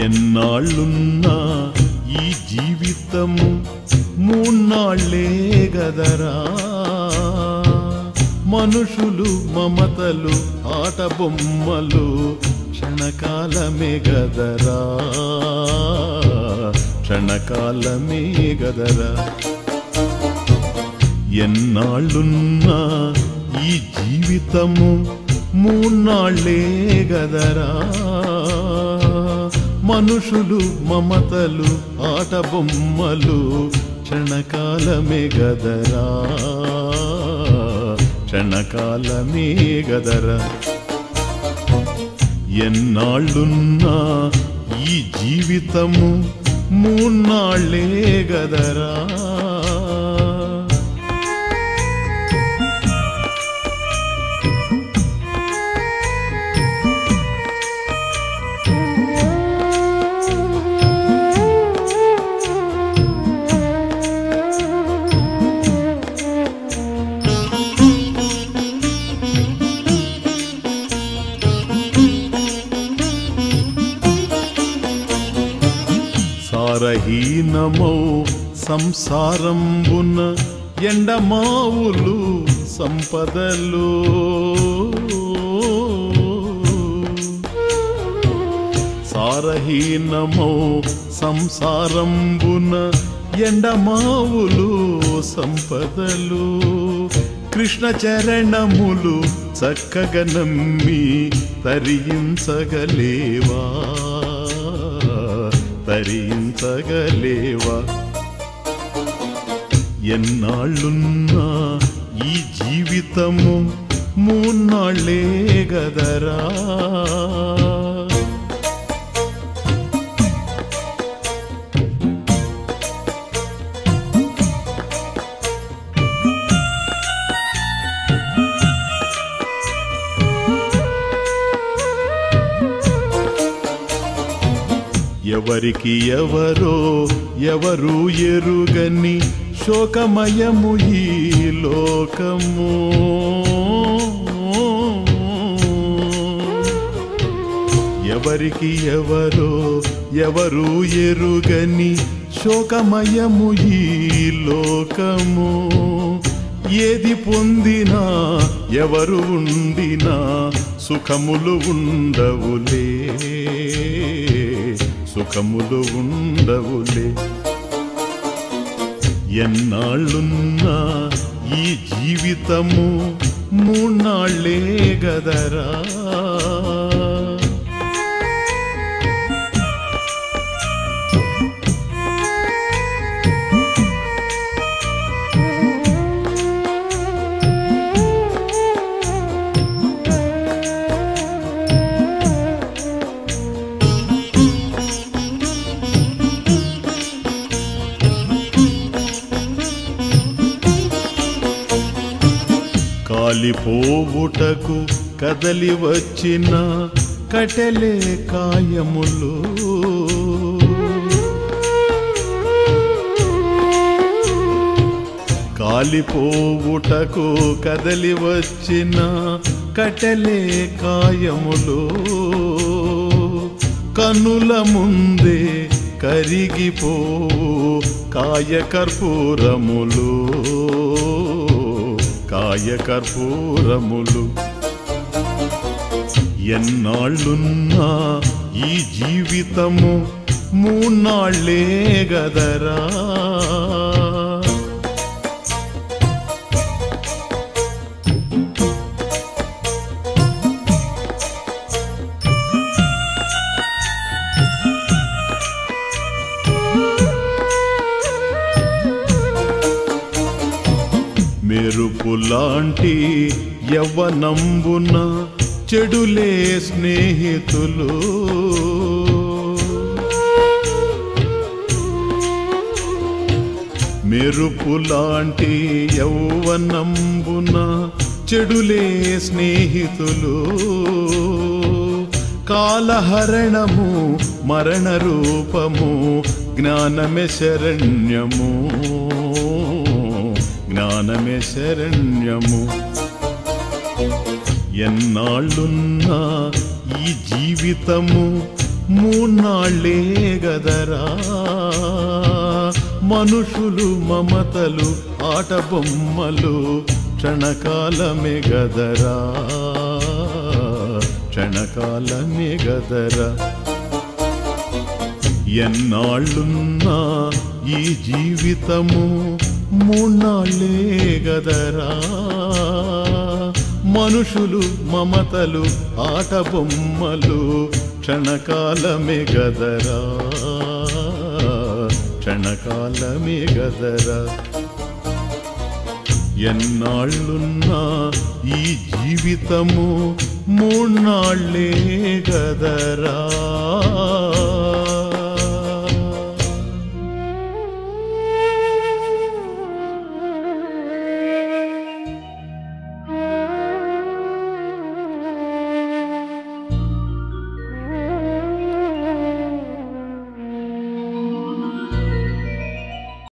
ఎన్నాళ్ళున్నా ఈ జీవితము మూన్నాళ్ళే గదరా మనుషులు మమతలు ఆట బొమ్మలు క్షణకాలమే గదరా క్షణకాలమే గదరా ఎన్నాళ్ళున్నా ఈ జీవితము మూన్నాళ్ళే గదరా మనుషులు మమతలు ఆట బొమ్మలు క్షణకాలమే గదరా క్షణకాలమే గదరా ఎన్నాళ్ళున్నా ఈ జీవితము మూన్నాళ్ళే గదరా సారహీనమౌ సంసారంబున ఎండమావులు సంపదలు సారహీనమౌ సంసారంబున ఎండమావులు సంపదలు కృష్ణ చరణములు చక్కగా నమ్మి తరించగలేవా తరించగలేవా ఎన్నాళ్ళున్నా ఈ జీవితము మూన్నాళ్ళే గదరా ఎవరికి ఎవరో ఎవరు ఎరుగని శోకమయము ఈ లోకము ఎవరికి ఎవరో ఎవరు ఎరుగని శోకమయము ఈ లోకము ఏది పొందినా ఎవరు ఉండినా సుఖములు ఉండవులే సుఖములు ఉండవులే ఎన్నాళ్ళున్నా ఈ జీవితము మూన్నాళ్ళే గదరా కాలిపోవుటకు కదలి వచ్చిన కటెలే కాయములు కాలిపోవుటకు కదలి వచ్చిన కటెలే కాయములు కనుల ముందే కరిగిపోవు కాయకర్పూరములు కాయకర్పూరములు ఎన్నాళ్ళున్నా ఈ జీవితము మూన్నాళ్ళే గదరా మెరుపులాంటి యవ్వనంబున చెడులే స్నేహితులు మెరుపులాంటి యౌవనంబున చెడులే స్నేహితులు కాలహరణము మరణ రూపము జ్ఞానమే శరణ్యము జ్ఞానమే శరణ్యము ఎన్నాళ్ళున్నా ఈ జీవితము మూన్నాళ్ళే గదరా మనుషులు మమతలు ఆట బొమ్మలు క్షణకాలమే గదరా క్షణకాలమే గదరా ఎన్నాళ్ళున్నా ఈ జీవితము మూన్నాళ్ళే గదరా మనుషులు మమతలు ఆట బొమ్మలు క్షణకాలమే గదరా క్షణకాలమే గదరా ఎన్నాళ్ళున్నా ఈ జీవితము మూన్నాళ్ళే గదరా